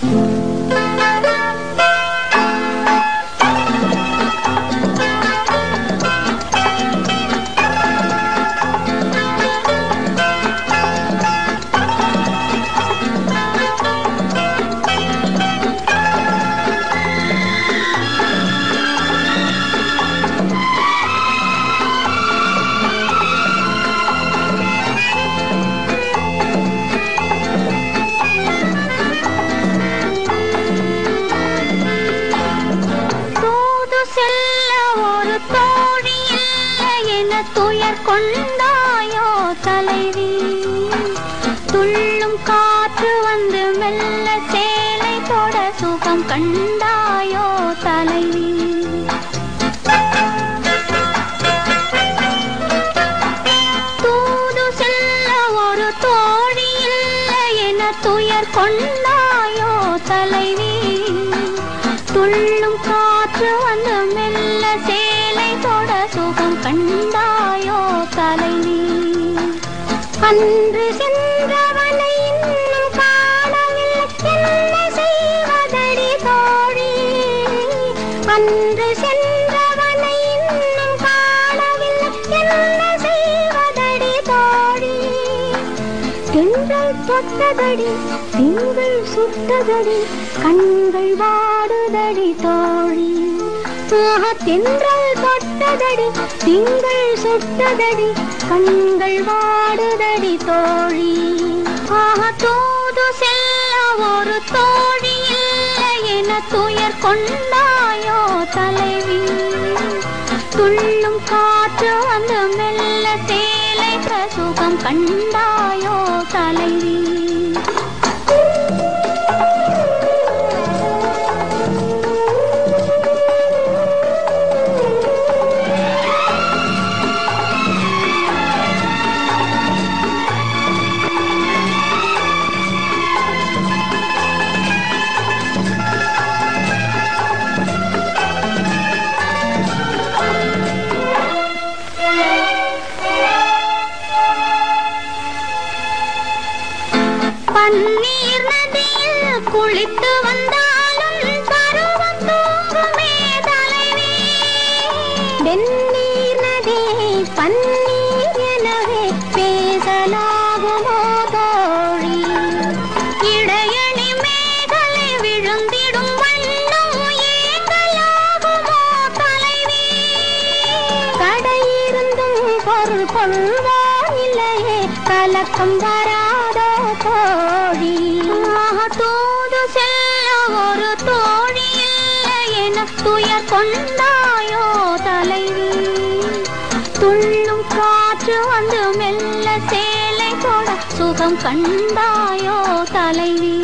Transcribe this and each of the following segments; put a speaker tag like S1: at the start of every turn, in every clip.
S1: தூது செல்ல ஒரு தோழி இல்லை என துயர் கொண்டாயோ தலைவி துள்ளும் காற்று வந்து மெல்ல சேலை தொட சுகம் கண்டாயோ தலைவி தூது செல்ல ஒரு தோழி இல்லை என துயர் கொண்டாயோ தலைவி துள்ளும் காற்று வந்து மெல்ல சேலை தொட சுகம் கண்டாயோ தலைவி அன்று சென்றவனை இன்னும் காணவில்லை என்ன செய்வதடி தோழி அன்று சென்றவனை இன்னும் காணவில்லை என்ன செய்வதடி தோழி தென்றல் தொட்டதடி திங்கள் சுட்டதடி கண்கள் வாடுதடி தோழி ஆஹா, தென்றல் தொட்டதடி திங்கள் சுட்டதடி கண்கள் வாடுதடி தோழி ஆஹா தூது செல்ல ஒரு தோழி இல்லை என துயர் கொண்டாயோ தலைவி துள்ளும் காற்று வந்து மெல்ல சேலை சுகம் கண்டாயோ தலைவி பன்னீர் நதியில் குளித்து வந்தாலும் பருவம் தூங்குமே தலைவி வெந்நீர் நதியை பன்னீர் எனவே பேசலாகுமோ தோழி இடையணி மேகலை விழுந்திடும் வண்ணம் ஏங்கலாகுமோ தலைவி கடையிருந்தும் பொருள் கொள்வான் இல்லையே கலக்கம் வராதோ தோழி ஆஹா, தூது செல்ல ஒரு தோழி இல்லை என துயர் கொண்டாயோ தலைவி துள்ளும் காற்று வந்து மெல்ல சேலை தொட சுகம் கண்டாயோ தலைவி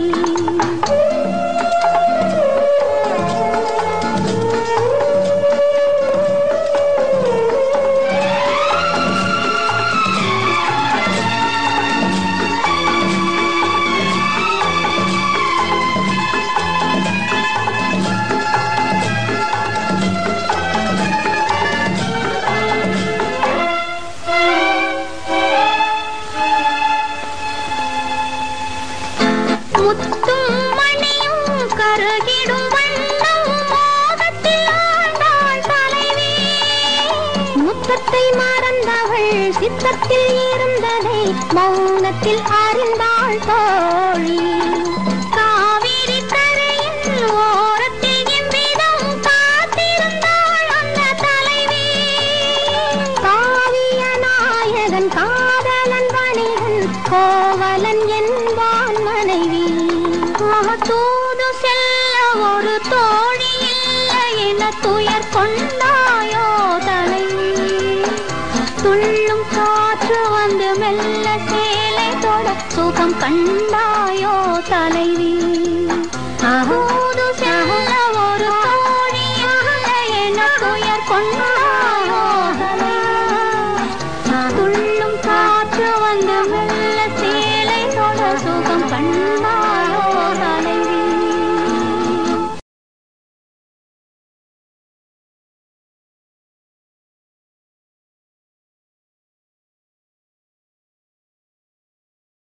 S1: முத்தும் மணியும் கருகிடும் வண்ணம் மோகத்தில் ஆண்டாள் தலைவி முத்தத்தை மறந்தவள் சித்தத்தில் இருந்ததை மௌனத்தில் அறிந்தாள் தோழி காவிரி கரையின் ஓரத்தில் எவ்விதம் காத்திருந்தாள் அந்த தலைவி காவிய நாயகன் காதலன் வணிகன் கோவலன் என்பான் மனைவி ஆஹா, தூது செல்ல ஒரு தோழி இல்லை என துயர் கொண்டாயோ தலைவி துள்ளும் காற்று வந்து மெல்ல சேலை தொட சுகம் கண்டாயோ தலைவி தூது செல்ல ஒரு தோழி இல்லை என துயர் கொண்டாயோ தலைவி துள்ளும் காற்று வந்து மெல்ல சேலை தொட சுகம் கண்டாயோ